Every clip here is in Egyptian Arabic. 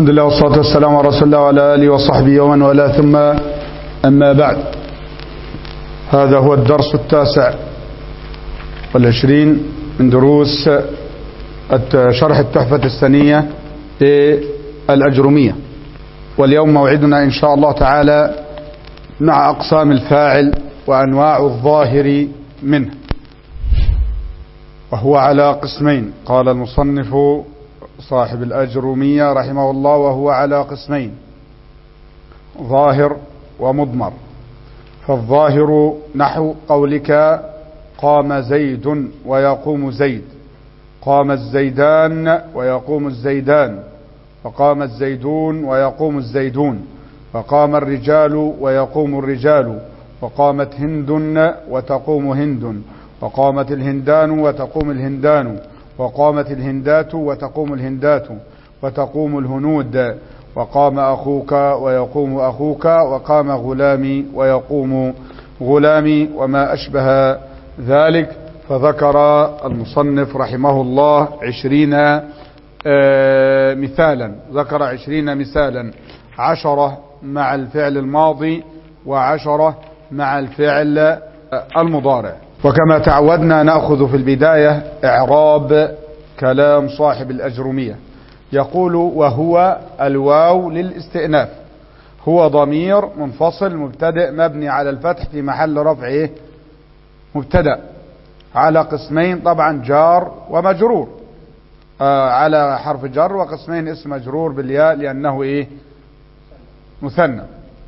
الحمد لله والصلاة والسلام على رسول الله وعلى آله وصحبه ومن والاه ثم أما بعد هذا هو الدرس التاسع والعشرين من دروس شرح التحفة السنية للأجرمية واليوم موعدنا إن شاء الله تعالى مع أقسام الفاعل وأنواع الظاهر منه وهو على قسمين قال المصنف صاحب الأجرمية رحمه الله وهو على قسمين ظاهر ومضمر فالظاهر نحو قولك قام زيد ويقوم زيد قام الزيدان ويقوم الزيدان فقام الزيدون ويقوم الزيدون فقام الرجال ويقوم الرجال وقامت هند وتقوم هند وقامت الهندان وتقوم الهندان وقامت الهندات وتقوم الهندات وتقوم الهنود وقام أخوك ويقوم أخوك وقام غلامي ويقوم غلامي وما أشبه ذلك فذكر المصنف رحمه الله عشرين مثالا ذكر عشرين مثالا عشرة مع الفعل الماضي وعشرة مع الفعل المضارع وكما تعودنا نأخذ في البداية إعراب كلام صاحب الأجرمية يقول وهو الواو للاستئناف هو ضمير منفصل مبتدئ مبني على الفتح في محل رفع إيه؟ مبتدأ على قسمين طبعا جار ومجرور آه على حرف جر وقسمين اسم مجرور بالياء لأنه إيه مثنى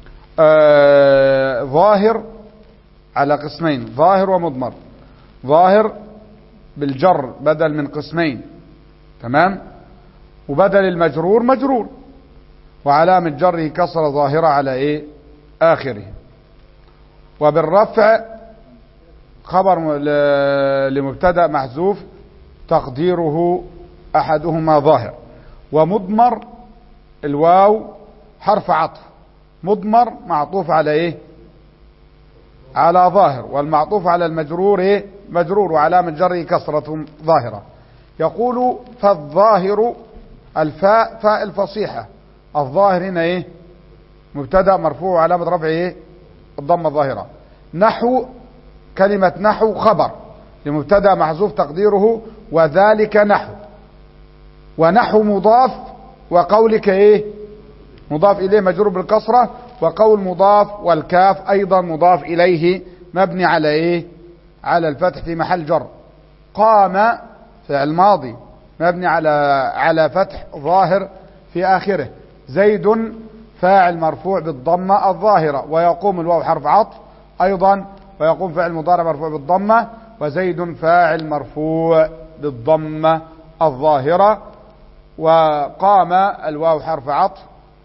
آه ظاهر على قسمين ظاهر ومضمر ظاهر بالجر بدل من قسمين تمام وبدل المجرور مجرور وعلامة جره كسرة ظاهرة على ايه اخره وبالرفع خبر لمبتدا محذوف تقديره احدهما ظاهر ومضمر الواو حرف عطف مضمر معطوف على ايه على ظاهر والمعطوف على المجرور ايه مجرور وعلامة جره كسرة ظاهرة يقول فالظاهر الفاء فاء الفصيحة الظاهر هنا ايه مبتدا مرفوع علامة رفعه ايه الضمة الظاهرة نحو كلمة نحو خبر لمبتدا محذوف تقديره وذلك نحو ونحو مضاف وقولك ايه مضاف اليه مجرور بالكسره وقول مضاف والكاف ايضا مضاف اليه مبني على ايه على الفتح في محل جر قام فعل ماضي مبني على على فتح ظاهر في اخره زيد فاعل مرفوع بالضمه الظاهره ويقوم الواو حرف عطف ايضا ويقوم فعل مضارع مرفوع بالضمه وزيد فاعل مرفوع بالضمه الظاهره وقام الواو حرف عطف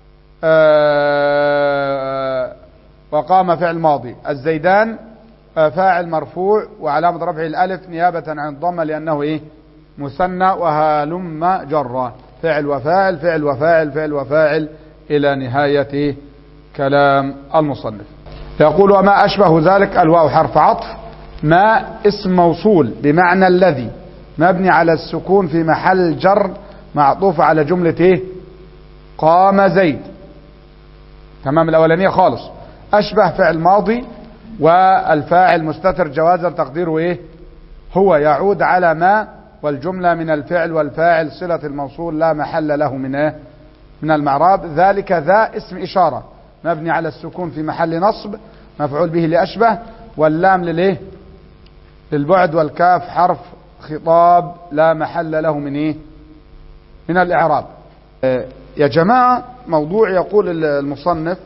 وقام فعل ماضي الزيدان فاعل مرفوع وعلامة رفعه الألف نيابة عن الضمة لأنه إيه مثنى وهلم جرا فعل وفاعل فعل وفاعل فعل وفاعل إلى نهاية كلام المصنف يقول وما أشبه ذلك الواو حرف عطف ما اسم موصول بمعنى الذي مبني على السكون في محل جر معطوف على جملة إيه قام زيد تمام الأولانية خالص أشبه فعل ماضي والفاعل مستتر جوازا تقديره إيه هو يعود على ما والجملة من الفعل والفاعل صلة الموصول لا محل له من إيه من المعراب ذلك ذا اسم إشارة مبني على السكون في محل نصب مفعول به لأشبه واللام للإيه للبعد والكاف حرف خطاب لا محل له من إيه من الإعراب يا جماعة موضوع يقول المصنف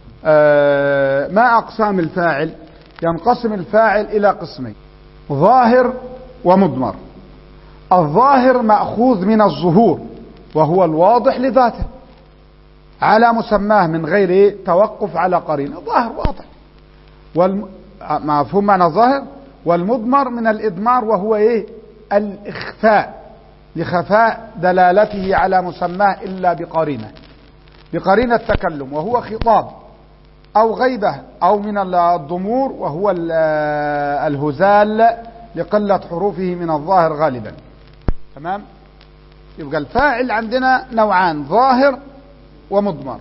ما أقسام الفاعل ينقسم الفاعل إلى قسمين ظاهر ومضمر الظاهر مأخوذ من الظهور وهو الواضح لذاته على مسماه من غير توقف على قرينه ظاهر واضح والم... مفهوم معنى ظاهر والمضمر من الإضمار وهو إيه الإخفاء لخفاء دلالته على مسماه إلا بقرينة بقرينة التكلم وهو خطاب أو غيبة أو من الضمور وهو الهزال لقلة حروفه من الظاهر غالبا تمام يبقى الفاعل عندنا نوعان ظاهر ومضمر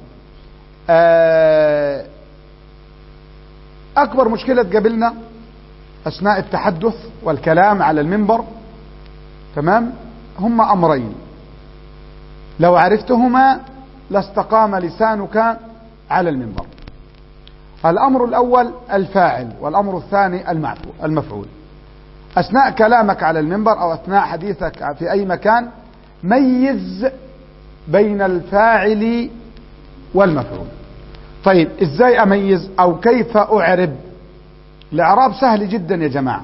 آه، أكبر مشكلة تقابلنا أثناء التحدث والكلام على المنبر تمام هم أمرين لو عرفتهما لاستقام لسانك على المنبر الأمر الأول الفاعل والأمر الثاني المفعول أثناء كلامك على المنبر أو أثناء حديثك في أي مكان ميز بين الفاعل والمفعول طيب ازاي اميز او كيف اعرب الاعراب سهل جدا يا جماعه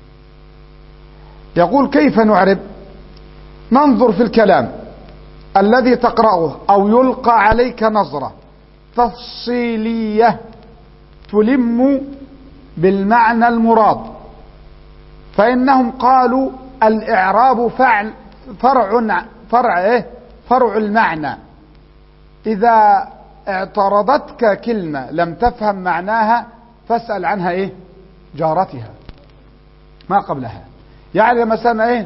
يقول كيف نعرب ننظر في الكلام الذي تقرأه أو يلقى عليك نظرة تفصيلية تلم بالمعنى المراد فإنهم قالوا الإعراب فعل فرع فرع إيه؟ فرع المعنى إذا اعترضتك كلمة لم تفهم معناها فاسأل عنها إيه جارتها ما قبلها يعني مثلا إيه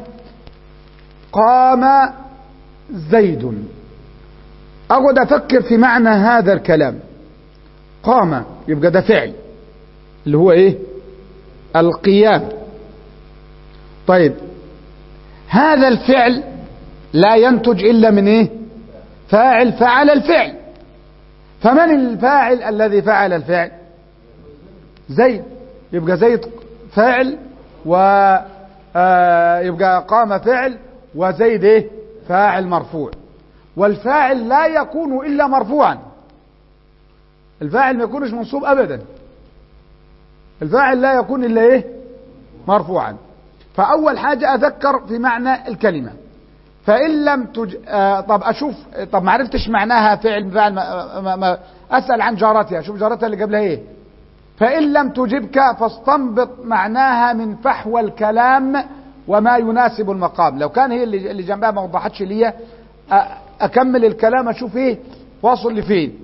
قام زيد أقعد أفكر في معنى هذا الكلام قام يبقى ده فعل اللي هو إيه القيام طيب هذا الفعل لا ينتج إلا من إيه فاعل فعل الفعل فمن الفاعل الذي فعل الفعل زيد يبقى زيد فاعل و آه يبقى قام فعل وزيد ايه فاعل مرفوع والفاعل لا يكون الا مرفوعا الفاعل ما يكونش منصوب ابدا الفاعل لا يكون الا ايه مرفوعا فاول حاجه اذكر في معنى الكلمه فان لم تج... آه طب اشوف طب ما عرفتش معناها فعل فاعل ما... ما... ما... اسال عن جارتها اشوف جارتها اللي قبلها ايه فان لم تجبك فاستنبط معناها من فحوى الكلام وما يناسب المقام لو كان هي اللي اللي جنبها ما وضحتش ليا اكمل الكلام اشوف ايه واصل لفين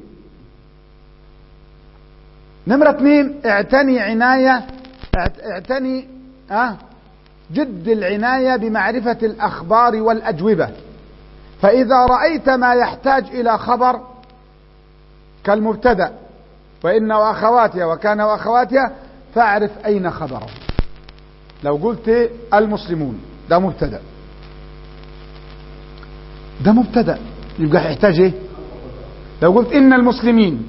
نمرة اثنين اعتني عناية اعتني اه جد العناية بمعرفة الأخبار والأجوبة فإذا رأيت ما يحتاج إلى خبر كالمبتدأ وإن وأخواتها وكان وأخواتها فاعرف أين خبره لو قلت المسلمون ده مبتدأ ده مبتدأ يبقى يحتاج ايه لو قلت إن المسلمين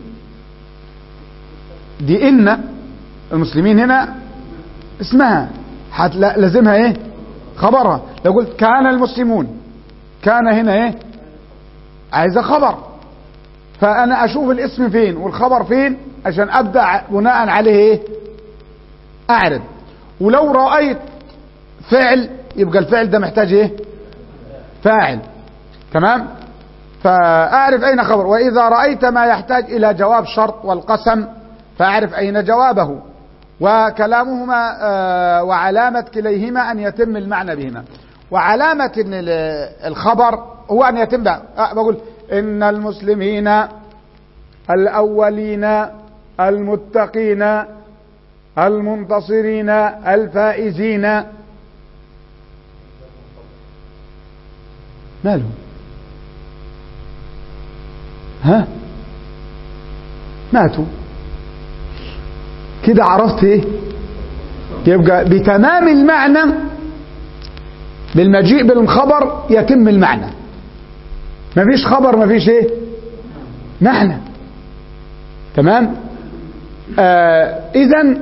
دي إن المسلمين هنا اسمها لازمها ايه خبرها لو قلت كان المسلمون كان هنا ايه عايزة خبر فأنا أشوف الاسم فين والخبر فين عشان أبدأ بناء عليه ايه أعرض ولو رأيت فعل يبقى الفعل ده محتاج ايه فاعل تمام فأعرف أين خبر وإذا رأيت ما يحتاج إلى جواب شرط والقسم فأعرف أين جوابه وكلامهما آه وعلامة كليهما أن يتم المعنى بهما وعلامة إن الخبر هو أن يتم آه بقول إن المسلمين الأولين المتقين المنتصرين الفائزين مالهم ها ماتوا كده عرفت ايه يبقى بتمام المعنى بالمجيء بالخبر يتم المعنى مفيش خبر مفيش ايه معنى تمام آه اذا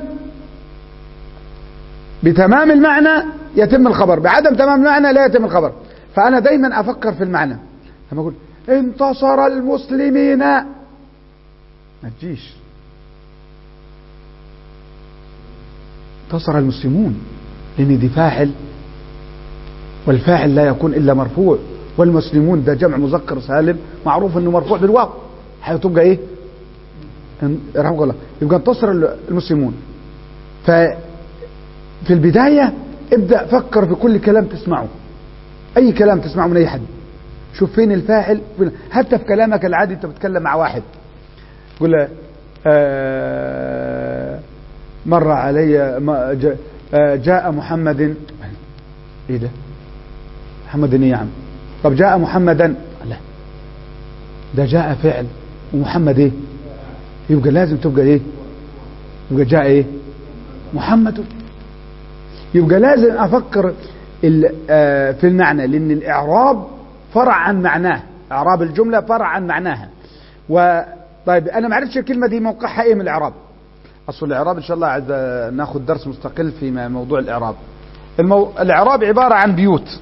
بتمام المعنى يتم الخبر بعدم تمام المعنى لا يتم الخبر فانا دايما افكر في المعنى لما اقول انتصر المسلمين ما تجيش انتصر المسلمون لان دي فاعل والفاعل لا يكون الا مرفوع والمسلمون ده جمع مذكر سالم معروف انه مرفوع بالواو هتبقى ايه رحمه الله يبقى انتصر المسلمون ففي البداية ابدأ فكر في كل كلام تسمعه اي كلام تسمعه من اي حد شوف فين الفاعل فين حتى في كلامك العادي انت بتتكلم مع واحد تقول آه مر علي جاء محمد ايه ده محمد ايه يا عم طب جاء محمدا لا ده جاء فعل ومحمد ايه يبقى لازم تبقى ايه يبقى جاء ايه محمد يبقى لازم افكر ال- آه، في المعنى لان الاعراب فرع عن معناه اعراب الجمله فرع عن معناها و طيب انا ما عرفتش الكلمه دي موقعها ايه من الاعراب اصل الاعراب ان شاء الله عايز ناخذ درس مستقل في م- موضوع الاعراب المو... الاعراب عباره عن بيوت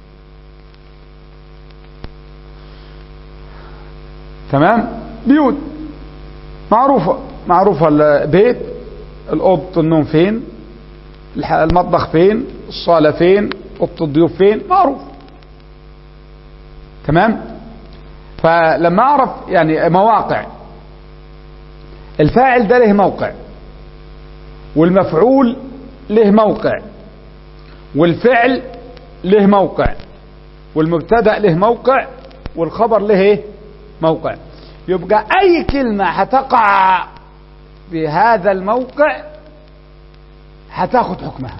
تمام بيوت معروفه معروفه البيت الاوضه النوم فين الح- المطبخ فين الصاله فين اوضه الضيوف فين معروف تمام فلما اعرف يعني مواقع الفاعل ده له موقع والمفعول له موقع والفعل له موقع والمبتدا له موقع والخبر له ايه موقع يبقى اي كلمه هتقع في هذا الموقع هتاخد حكمها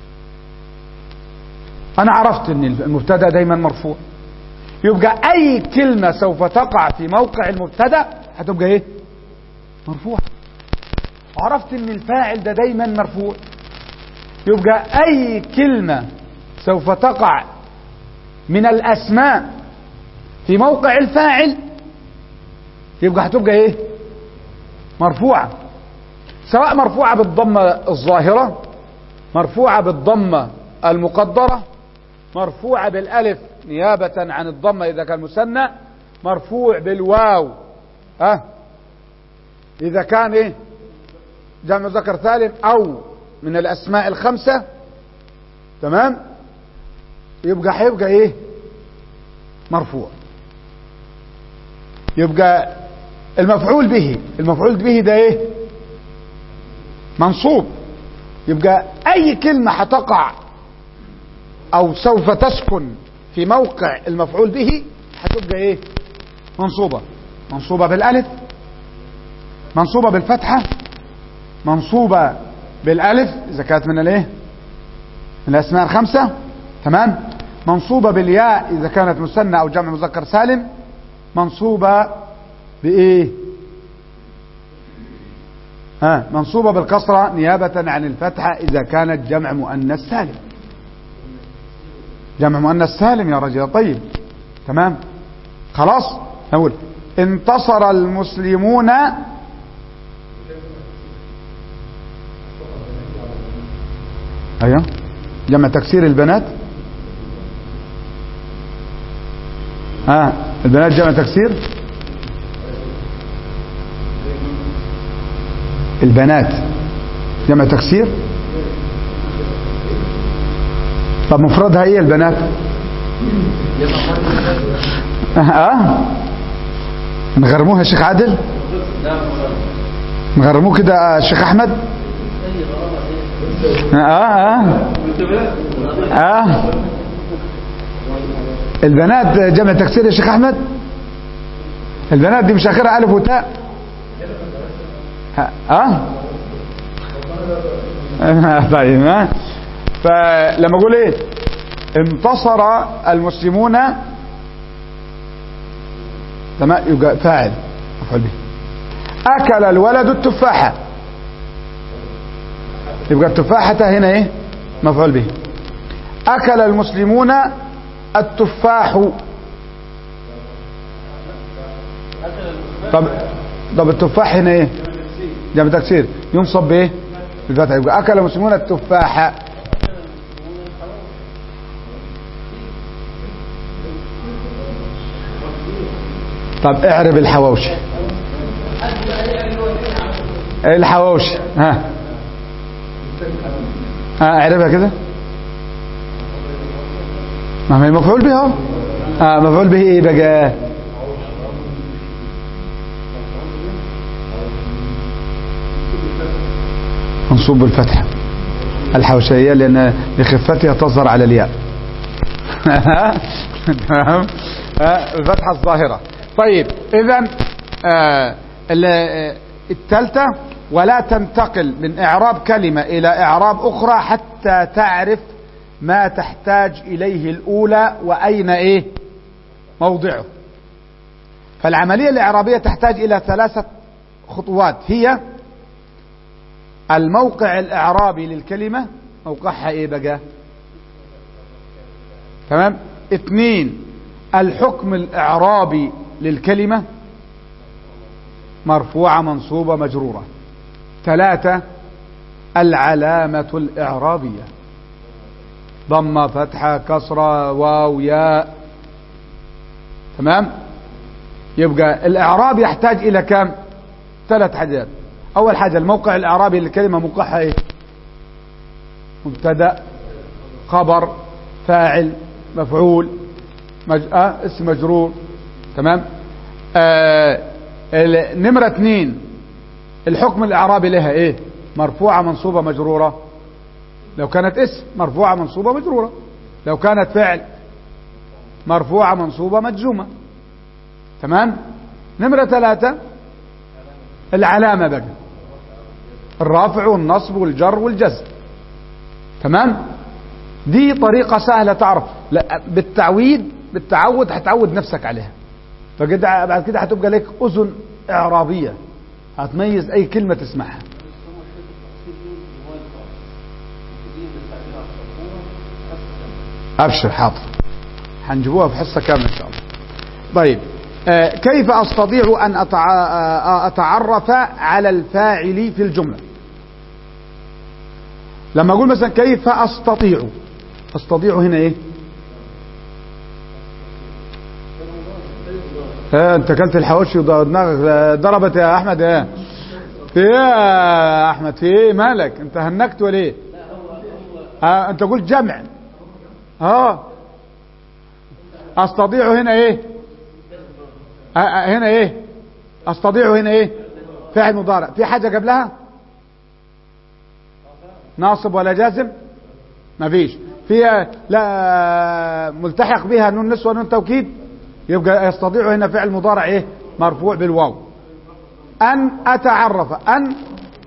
انا عرفت ان المبتدا دايما مرفوع يبقى اي كلمه سوف تقع في موقع المبتدا هتبقى ايه مرفوع عرفت ان الفاعل ده دايما مرفوع يبقى اي كلمه سوف تقع من الاسماء في موقع الفاعل يبقى هتبقى ايه مرفوعه سواء مرفوعه بالضمه الظاهره مرفوعه بالضمه المقدره مرفوعه بالالف نيابه عن الضمه اذا كان مثنى مرفوع بالواو ها أه؟ اذا كان ايه جمع ذكر سالم او من الاسماء الخمسه تمام يبقى هيبقى ايه مرفوع يبقى المفعول به المفعول به ده ايه منصوب يبقى اي كلمه هتقع او سوف تسكن في موقع المفعول به هتبقى ايه منصوبه منصوبه بالالف منصوبه بالفتحه منصوبه بالالف اذا كانت من الايه من الاسماء الخمسه تمام منصوبه بالياء اذا كانت مثنى او جمع مذكر سالم منصوبه بايه ها منصوبه بالكسره نيابه عن الفتحه اذا كانت جمع مؤنث سالم جمع مؤنث سالم يا رجل طيب تمام خلاص نقول انتصر المسلمون ايوه جمع تكسير البنات ها آه. البنات جمع تكسير البنات جمع تكسير طب مفردها ايه البنات اه نغرموها يا شيخ عادل نغرموه كده يا شيخ احمد اه اه اه البنات جمع تكسير يا شيخ احمد البنات دي مش اخرها الف وتاء اه طيب ها فلما اقول ايه انتصر المسلمون تمام يبقى فاعل مفعول به اكل الولد التفاحه يبقى التفاحه هنا ايه مفعول به اكل المسلمون التفاح طب طب التفاح هنا ايه جمع تكسير ينصب بايه بالفتح يبقى اكل المسلمون التفاح طب اعرب الحواوشي الحواوشي ها ها اعربها كده ما هي مفعول به اهو اه مفعول به ايه بقى منصوب بالفتحه الحوشية لأن لخفتها تظهر على الياء تمام الفتحة الظاهرة طيب إذا الثالثة ولا تنتقل من إعراب كلمة إلى إعراب أخرى حتى تعرف ما تحتاج إليه الأولى وأين إيه موضعه فالعملية الإعرابية تحتاج إلى ثلاثة خطوات هي الموقع الإعرابي للكلمة موقعها إيه بقى تمام اثنين الحكم الإعرابي للكلمة مرفوعة منصوبة مجرورة ثلاثة العلامة الإعرابية ضمة فتحة كسرة واو ياء تمام يبقى الإعراب يحتاج إلى كم ثلاث حاجات أول حاجة الموقع الإعرابي للكلمة موقعها إيه مبتدأ خبر فاعل مفعول مج... آه اسم مجرور تمام آه نمرة اثنين الحكم الإعرابي لها إيه مرفوعة منصوبة مجرورة لو كانت اسم مرفوعة منصوبة مجرورة لو كانت فعل مرفوعة منصوبة مجزومة تمام نمرة ثلاثة العلامة بقى الرافع والنصب والجر والجزم تمام دي طريقة سهلة تعرف لا بالتعويد بالتعود هتعود نفسك عليها فكده بعد كده هتبقى لك أذن إعرابية هتميز أي كلمة تسمعها أبشر حاضر هنجيبوها في حصة كاملة إن شاء الله طيب آه كيف أستطيع أن أتع... آه أتعرف على الفاعل في الجملة لما أقول مثلا كيف أستطيع أستطيع هنا إيه آه أنت كلت الحواوشي ودماغك ضربت يا أحمد إيه في إيه يا أحمد في إيه مالك أنت هنكت ولا إيه آه أنت قلت جمع اه استطيع هنا ايه آه هنا ايه استطيع هنا ايه فعل مضارع في حاجة قبلها ناصب ولا جازم ما فيش في لا ملتحق بها نون نسوة نون توكيد يبقى يستطيع هنا فعل مضارع ايه مرفوع بالواو ان اتعرف ان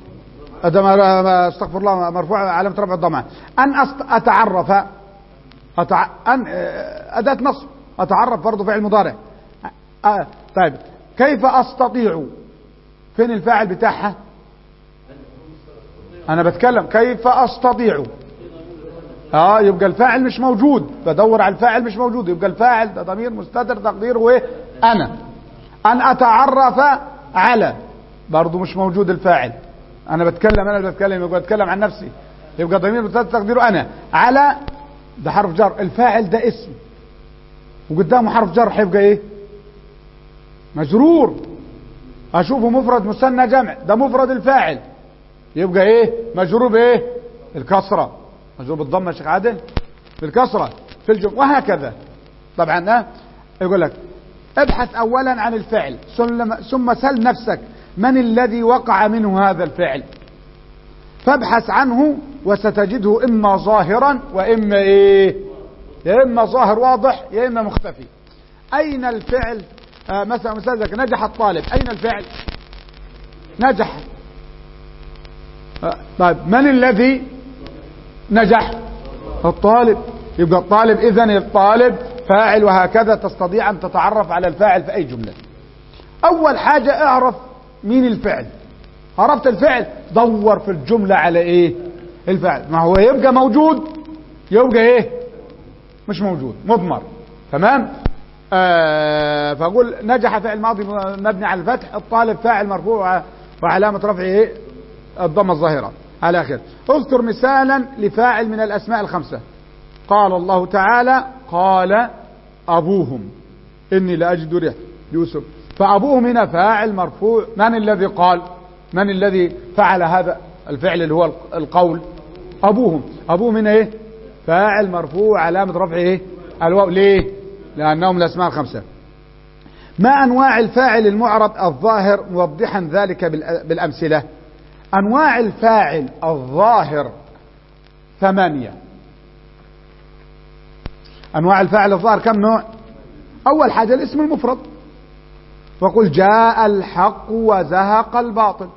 استغفر الله مرفوع علامة رفع الضمع ان اتعرف أتع... أن... أداة نصب أتعرف برضه فعل مضارع أه... طيب كيف أستطيع فين الفاعل بتاعها أنا بتكلم كيف أستطيع اه يبقى الفاعل مش موجود بدور على الفاعل مش موجود يبقى الفاعل ده ضمير مستتر تقديره ايه انا ان اتعرف على برضه مش موجود الفاعل انا بتكلم انا اللي بتكلم يبقى بتكلم عن نفسي يبقى ضمير مستتر تقديره انا على ده حرف جر الفاعل ده اسم وقدامه حرف جر هيبقى ايه مجرور اشوفه مفرد مثنى جمع ده مفرد الفاعل يبقى ايه مجرور بايه الكسره مجرور بالضمه يا شيخ عادل بالكسره في الجمع وهكذا طبعا اه يقول لك ابحث اولا عن الفعل ثم سل نفسك من الذي وقع منه هذا الفعل فابحث عنه وستجده اما ظاهرا واما ايه يا اما ظاهر واضح يا اما مختفي اين الفعل آه مثلا مثلا نجح الطالب اين الفعل نجح آه طيب من الذي نجح الطالب يبقى الطالب اذا الطالب فاعل وهكذا تستطيع ان تتعرف على الفاعل في اي جمله اول حاجه اعرف مين الفعل عرفت الفعل دور في الجملة على ايه الفعل ما هو يبقى موجود يبقى ايه مش موجود مضمر تمام آه فاقول نجح فعل ماضي مبني على الفتح الطالب فاعل مرفوع وعلامة رفعه ايه الضمة الظاهرة على اخر اذكر مثالا لفاعل من الاسماء الخمسة قال الله تعالى قال ابوهم اني لاجد ريح يوسف فابوهم هنا فاعل مرفوع من الذي قال من الذي فعل هذا الفعل اللي هو القول ابوهم ابوهم هنا ايه فاعل مرفوع علامة رفعه ايه الواو ليه لانهم الاسماء الخمسة ما انواع الفاعل المعرب الظاهر موضحا ذلك بالامثلة انواع الفاعل الظاهر ثمانية انواع الفاعل الظاهر كم نوع اول حاجة الاسم المفرد وقل جاء الحق وزهق الباطل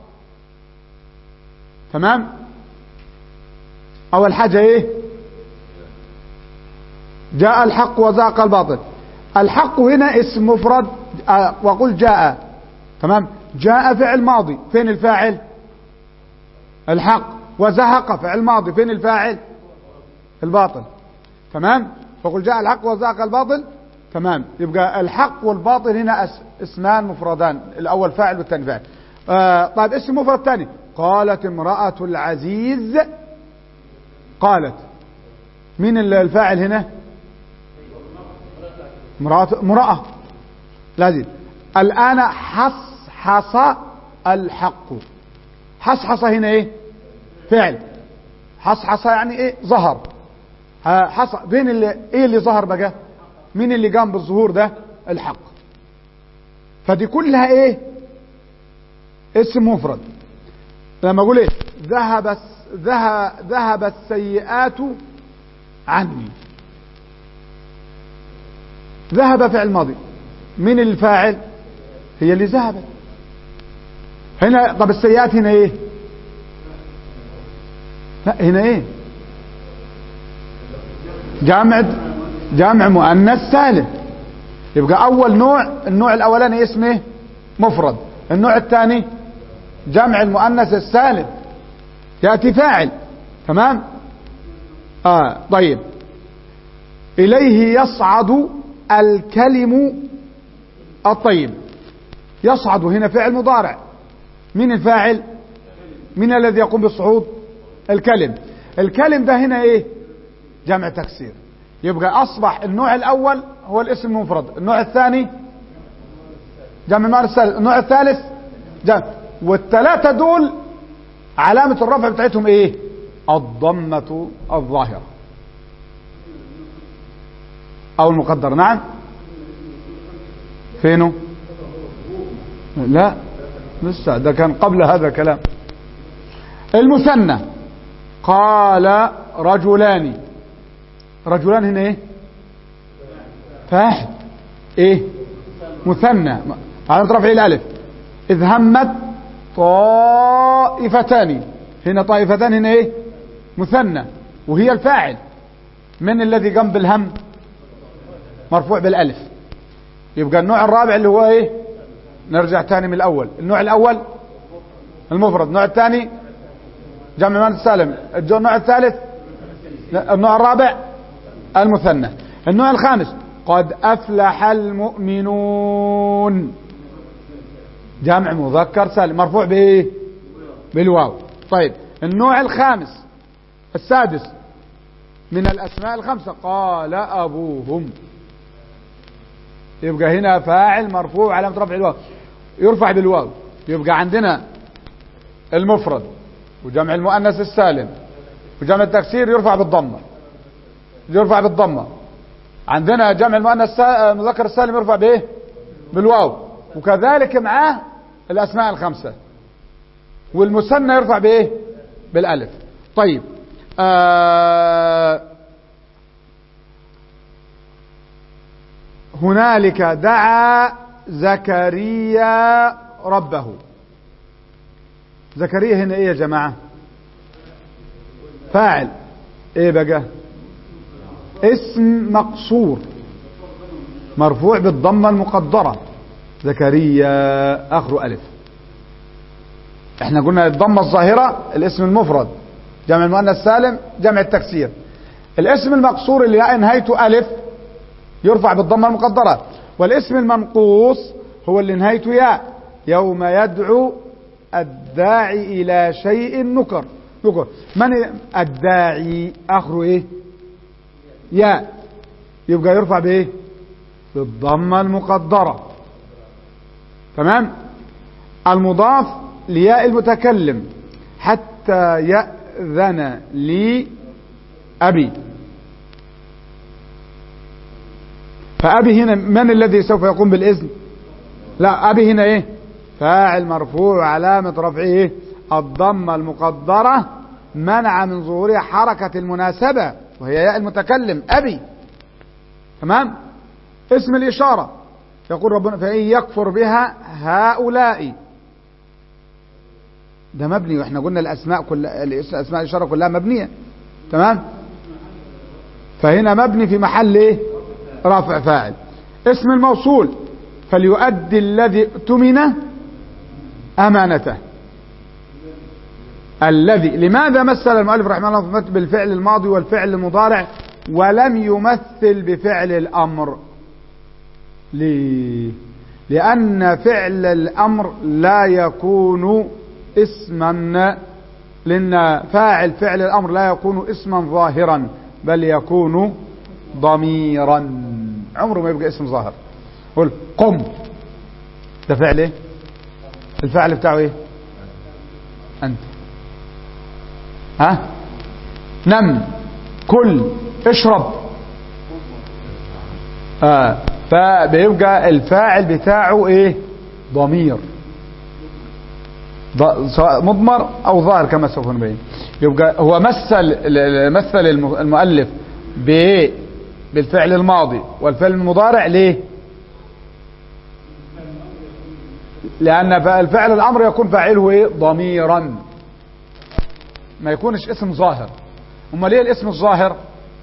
تمام اول حاجة ايه جاء الحق وزهق الباطل الحق هنا اسم مفرد آه، وقل جاء تمام جاء فعل ماضي فين الفاعل الحق وزهق فعل ماضي فين الفاعل الباطل تمام فقل جاء الحق وزهق الباطل تمام يبقى الحق والباطل هنا أس اسمان مفردان الاول فاعل والثاني فاعل آه طيب اسم مفرد ثاني قالت امرأة العزيز قالت مين الفاعل هنا امرأة امرأة لازم الآن حصحص الحق حصحص هنا ايه فعل حصحص يعني ايه ظهر حص فين اللي ايه اللي ظهر بقى مين اللي قام بالظهور ده الحق فدي كلها ايه اسم مفرد لما اقول ايه ذهب ذهب ذهب السيئات عني ذهب فعل ماضي مين الفاعل هي اللي ذهبت هنا طب السيئات هنا ايه لا هنا ايه جامع جامع مؤنث سالم يبقى اول نوع النوع الاولاني اسمه مفرد النوع الثاني جمع المؤنث السالم ياتي فاعل تمام اه طيب اليه يصعد الكلم الطيب يصعد هنا فعل مضارع من الفاعل من الذي يقوم بالصعود الكلم الكلم ده هنا ايه جمع تكسير يبقى اصبح النوع الاول هو الاسم المفرد النوع الثاني جمع المؤنث الثالث النوع الثالث جمع والثلاثه دول علامه الرفع بتاعتهم ايه الضمه الظاهره او المقدر نعم فينه لا لسه ده كان قبل هذا كلام المثنى قال رجلان رجلان هنا ايه فاحد ايه مثنى على رفع الالف اذ همت طائفتان هنا طائفتان هنا ايه مثنى وهي الفاعل من الذي قام بالهم مرفوع بالالف يبقى النوع الرابع اللي هو ايه نرجع تاني من الاول النوع الاول المفرد النوع الثاني جمع مؤنث سالم النوع الثالث النوع الرابع المثنى النوع الخامس قد افلح المؤمنون جمع مذكر سالم مرفوع بايه بالواو طيب النوع الخامس السادس من الاسماء الخمسه قال ابوهم يبقى هنا فاعل مرفوع علامه رفع الواو يرفع بالواو يبقى عندنا المفرد وجمع المؤنث السالم وجمع التكسير يرفع بالضمه يرفع بالضمه عندنا جمع المؤنث المذكر السالم يرفع بايه بالواو وكذلك معاه الاسماء الخمسه والمثنى يرفع بايه بالالف طيب آه هنالك دعا زكريا ربه زكريا هنا ايه يا جماعة فاعل ايه بقى اسم مقصور مرفوع بالضمة المقدرة زكريا اخر الف احنا قلنا الضمة الظاهرة الاسم المفرد جمع المؤنث السالم جمع التكسير الاسم المقصور اللي نهايته الف يرفع بالضمة المقدرة والاسم المنقوص هو اللي نهايته ياء يوم يدعو الداعي إلى شيء نكر نكر من الداعي آخره إيه ياء يبقى يرفع بإيه بالضمة المقدرة تمام المضاف لياء المتكلم حتى يأذن لي أبي فأبي هنا من الذي سوف يقوم بالإذن لا أبي هنا إيه فاعل مرفوع علامة رفعه إيه الضمة المقدرة منع من ظهورها حركة المناسبة وهي ياء المتكلم أبي تمام اسم الإشارة يقول ربنا فإن يكفر بها هؤلاء ده مبني واحنا قلنا الأسماء كل الأسماء الإشارة كلها مبنية تمام فهنا مبني في محل إيه رفع فاعل اسم الموصول فليؤدي الذي اؤتمن أمانته الذي لماذا مثل المؤلف رحمه الله بالفعل الماضي والفعل المضارع ولم يمثل بفعل الأمر ليه لأن فعل الأمر لا يكون اسما لأن فاعل فعل الأمر لا يكون اسما ظاهرا بل يكون ضميرا عمره ما يبقى اسم ظاهر قل قم ده فعل ايه الفعل بتاعه ايه انت ها نم كل اشرب آه فبيبقى الفاعل بتاعه ايه ضمير سواء مضمر او ظاهر كما سوف نبين يبقى هو مثل مثل المؤلف بايه بالفعل الماضي والفعل المضارع ليه لان الفعل الامر يكون فاعله ايه ضميرا ما يكونش اسم ظاهر امال ايه الاسم الظاهر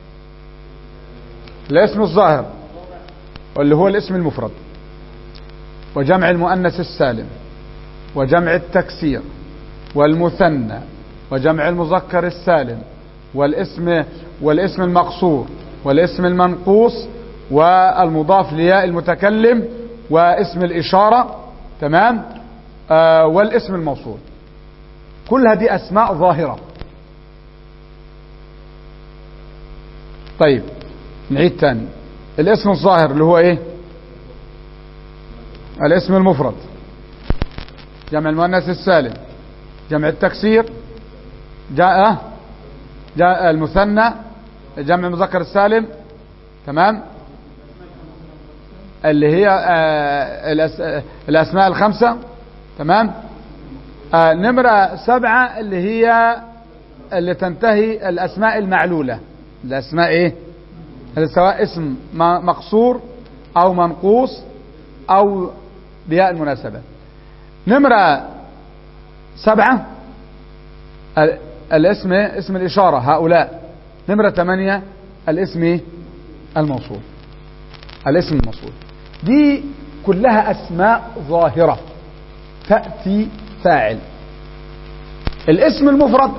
الاسم الظاهر واللي هو الاسم المفرد وجمع المؤنث السالم وجمع التكسير والمثنى وجمع المذكر السالم والاسم والاسم المقصور والاسم المنقوص والمضاف لياء المتكلم واسم الإشارة تمام آه والاسم الموصول كل هذه أسماء ظاهرة طيب نعيد تاني الاسم الظاهر اللي هو ايه الاسم المفرد جمع المؤنث السالم جمع التكسير جاء جاء المثنى جمع المذكر السالم تمام اللي هي آه الاسماء الخمسه تمام آه نمره سبعه اللي هي اللي تنتهي الاسماء المعلوله الاسماء ايه سواء اسم مقصور او منقوص او بياء المناسبة نمرة سبعة الاسم اسم الإشارة هؤلاء نمرة ثمانية الاسم الموصول الاسم الموصول دي كلها أسماء ظاهرة تأتي فاعل الاسم المفرد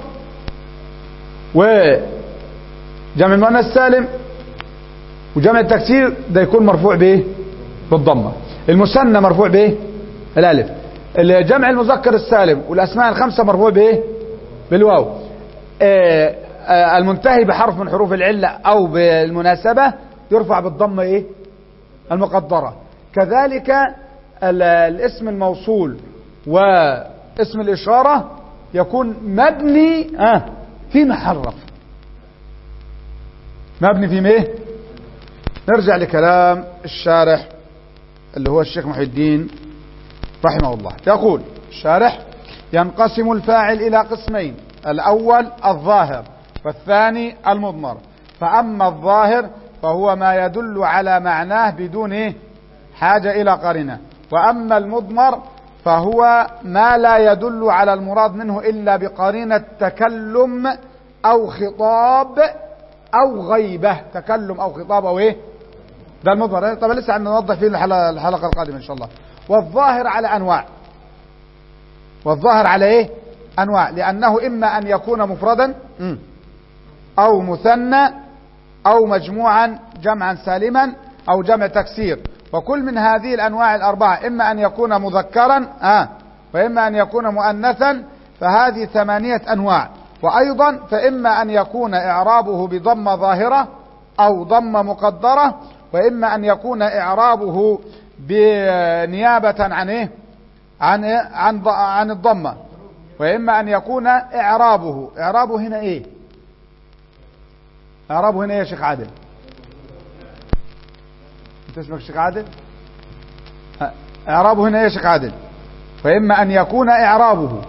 وجمع المؤنث السالم وجمع التكسير ده يكون مرفوع بايه بالضمه المثنى مرفوع بايه الالف الجمع المذكر السالم والاسماء الخمسه مرفوع بايه بالواو آه آه المنتهي بحرف من حروف العله او بالمناسبه يرفع بالضمه ايه المقدره كذلك الاسم الموصول واسم الاشاره يكون مبني آه في محل رفع مبني في ايه نرجع لكلام الشارح اللي هو الشيخ محي الدين رحمه الله يقول الشارح ينقسم الفاعل إلى قسمين الأول الظاهر والثاني المضمر فأما الظاهر فهو ما يدل على معناه بدون إيه؟ حاجة إلى قرنة وأما المضمر فهو ما لا يدل على المراد منه إلا بقرينة تكلم أو خطاب أو غيبة تكلم أو خطاب أو إيه ده المضمر طبعا لسه عم نوضح فيه الحلقة, الحلقة القادمة إن شاء الله والظاهر على أنواع والظاهر على إيه أنواع لأنه إما أن يكون مفردا أو مثنى أو مجموعا جمعا سالما أو جمع تكسير وكل من هذه الأنواع الأربعة إما أن يكون مذكرا آه وإما أن يكون مؤنثا فهذه ثمانية أنواع وأيضا فإما أن يكون إعرابه بضمة ظاهرة أو ضمة مقدرة وإما أن يكون إعرابه بنيابة عن إيه؟ عن إيه؟ عن عن الضمة وإما أن يكون إعرابه إعرابه هنا إيه؟ إعرابه هنا إيه يا شيخ عادل؟ أنت اسمك شيخ عادل؟ إعرابه هنا إيه يا شيخ عادل؟ وإما أن يكون إعرابه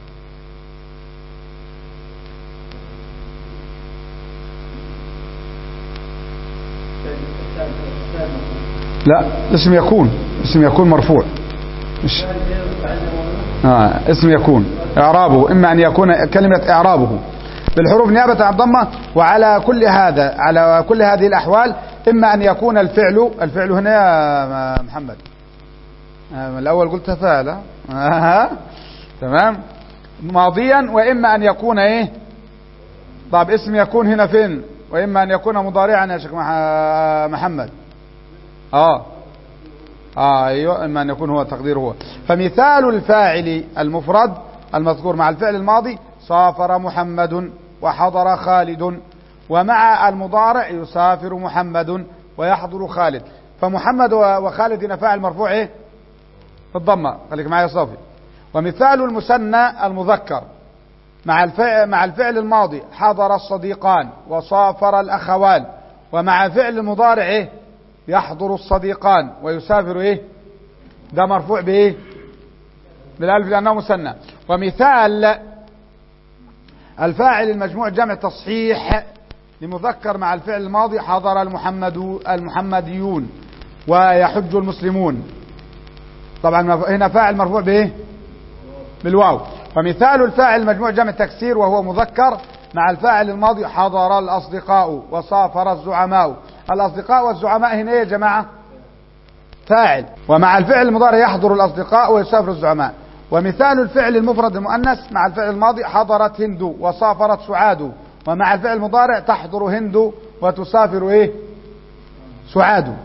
لا اسم يكون اسم يكون مرفوع مش آه اسم يكون اعرابه اما ان يكون كلمه اعرابه بالحروف نيابه عن الضمه وعلى كل هذا على كل هذه الاحوال إما أن يكون الفعل الفعل هنا يا محمد آه، الأول قلت فعل آه. تمام ماضيا وإما أن يكون إيه طب اسم يكون هنا فين وإما أن يكون مضارعا يا شيخ مح- محمد آه آه أيوة إما أن يكون هو تقدير هو فمثال الفاعل المفرد المذكور مع الفعل الماضي سافر محمد وحضر خالد ومع المضارع يسافر محمد ويحضر خالد فمحمد و- وخالد هنا فاعل مرفوع ايه بالضمه خليك معايا يا صافي ومثال المثنى المذكر مع الفعل مع الفعل الماضي حضر الصديقان وسافر الاخوان ومع فعل المضارع ايه يحضر الصديقان ويسافر ايه ده مرفوع بايه بالالف لانه مثنى ومثال الفاعل المجموع جمع تصحيح لمذكر مع الفعل الماضي حضر المحمد المحمديون ويحج المسلمون طبعا هنا فاعل مرفوع بايه بالواو ومثال الفاعل المجموع جمع تكسير وهو مذكر مع الفاعل الماضي حضر الأصدقاء وسافر الزعماء الأصدقاء والزعماء هنا إيه يا جماعة فاعل ومع الفعل المضارع يحضر الأصدقاء ويسافر الزعماء ومثال الفعل المفرد المؤنث مع الفعل الماضي حضرت هند وسافرت سعاد ومع الفعل المضارع تحضر هند وتسافر ايه سعاد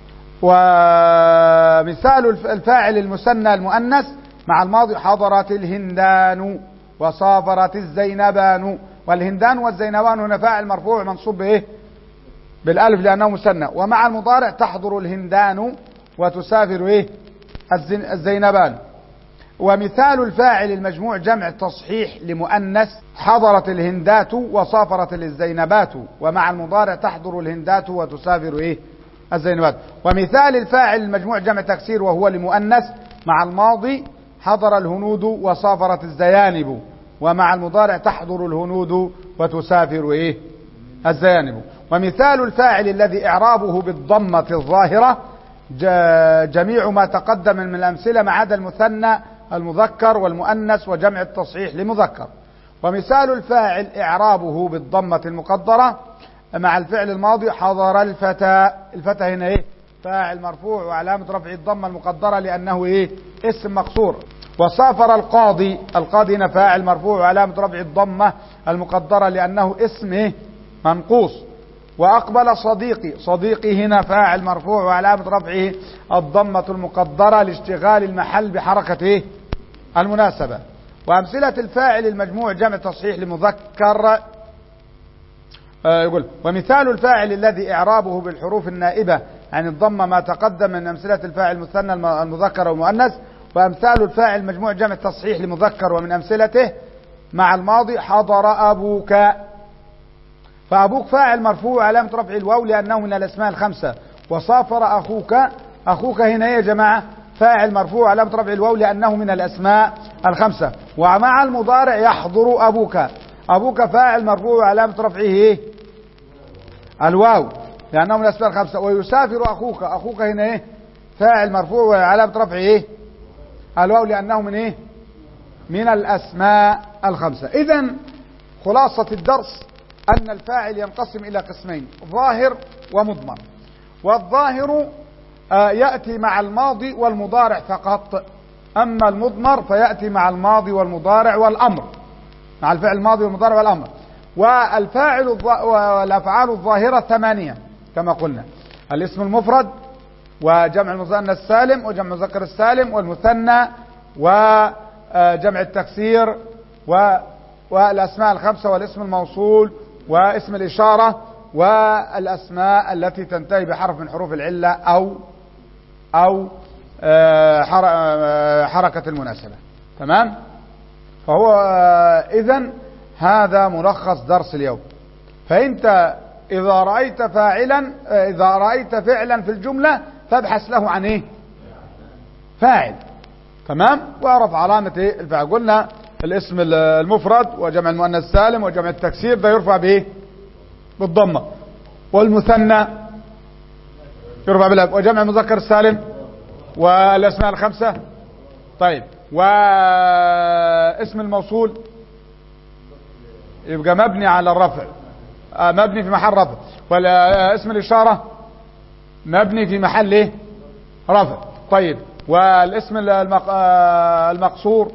ومثال الف- الفاعل المثنى المؤنث مع الماضي حضرت الهندان وسافرت الزينبان والهندان والزينبان هنا فاعل مرفوع منصوب بايه بالالف لانه مثنى ومع المضارع تحضر الهندان وتسافر ايه الزن- الزينبان ومثال الفاعل المجموع جمع تصحيح لمؤنث حضرت الهندات وسافرت الزينبات ومع المضارع تحضر الهندات وتسافر ايه الزينبات ومثال الفاعل المجموع جمع تكسير وهو لمؤنث مع الماضي حضر الهنود وسافرت الزيانب ومع المضارع تحضر الهنود وتسافر ايه الزيانب ومثال الفاعل الذي إعرابه بالضمة الظاهرة ج- جميع ما تقدم من الأمثلة ما عدا المثنى المذكر والمؤنث وجمع التصحيح لمذكر ومثال الفاعل إعرابه بالضمة المقدرة مع الفعل الماضي حضر الفتى الفتى هنا إيه فاعل مرفوع وعلامة رفع الضمة المقدرة لأنه إيه اسم مقصور وسافر القاضي القاضي هنا فاعل مرفوع وعلامة رفع الضمة المقدرة لأنه اسم إيه منقوص وأقبل صديقي صديقي هنا فاعل مرفوع وعلامة رفعه الضمة المقدرة لاشتغال المحل بحركة إيه؟ المناسبة وأمثلة الفاعل المجموع جمع تصحيح لمذكر آه يقول ومثال الفاعل الذي إعرابه بالحروف النائبة عن الضمة ما تقدم من أمثلة الفاعل المثنى الم- المذكر والمؤنث وأمثال الفاعل مجموع جمع تصحيح لمذكر ومن أمثلته مع الماضي حضر أبوك فأبوك فاعل مرفوع علامة رفع الواو لأنه من الأسماء الخمسة وسافر أخوك أخوك هنا إيه يا جماعة فاعل مرفوع علامة رفع الواو لأنه من الأسماء الخمسة ومع المضارع يحضر أبوك أبوك فاعل مرفوع علامة رفعه إيه الواو لأنه من الأسماء الخمسة ويسافر أخوك أخوك هنا إيه فاعل مرفوع وعلامة رفعه إيه الواو لأنه من إيه من الأسماء الخمسة إذا خلاصة الدرس أن الفاعل ينقسم إلى قسمين ظاهر ومضمر والظاهر آه، يأتي مع الماضي والمضارع فقط أما المضمر فيأتي مع الماضي والمضارع والأمر مع الفعل الماضي والمضارع والأمر والفاعل الظ- والأفعال الظاهرة ثمانية كما قلنا الاسم المفرد وجمع المثنى السالم وجمع المذكر السالم والمثنى وجمع التكسير و والأسماء الخمسة والاسم الموصول واسم الإشارة والأسماء التي تنتهي بحرف من حروف العلة أو أو آه، حر- آه، حركة المناسبة تمام فهو إذا هذا ملخص درس اليوم فأنت إذا رأيت فاعلا آه، إذا رأيت فعلا في الجملة فابحث له عن إيه فاعل تمام واعرف علامة ايه الفعل قلنا الاسم ال- المفرد وجمع المؤنث السالم وجمع التكسير ده يرفع بايه بالضمة والمثنى يرفع بالالف وجمع المذكر السالم والاسماء الخمسة طيب واسم الموصول يبقى مبني على الرفع آه، مبني في محل رفع واسم الإشارة مبني في محل ايه رفع طيب والاسم المق... آه، المقصور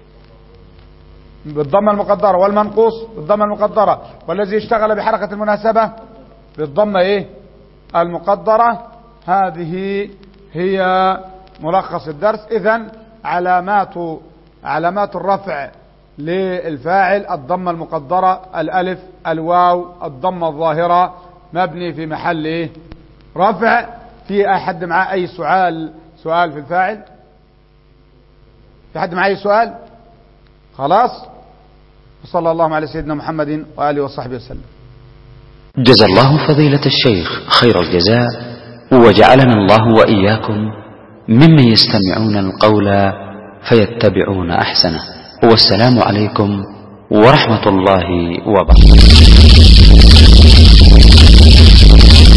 بالضمة المقدرة والمنقوص بالضمة المقدرة والذي اشتغل بحركة المناسبة بالضمة ايه المقدرة هذه هي ملخص الدرس اذا علامات علامات الرفع للفاعل الضمة المقدرة الالف الواو الضمة الظاهرة مبني في محل ايه رفع في احد معاه اي سؤال سؤال في الفاعل في حد معاه اي سؤال خلاص وصلى الله على سيدنا محمد واله وصحبه وسلم جزى الله فضيلة الشيخ خير الجزاء وجعلنا الله وإياكم ممن يستمعون القول فيتبعون أحسنه والسلام عليكم ورحمة الله وبركاته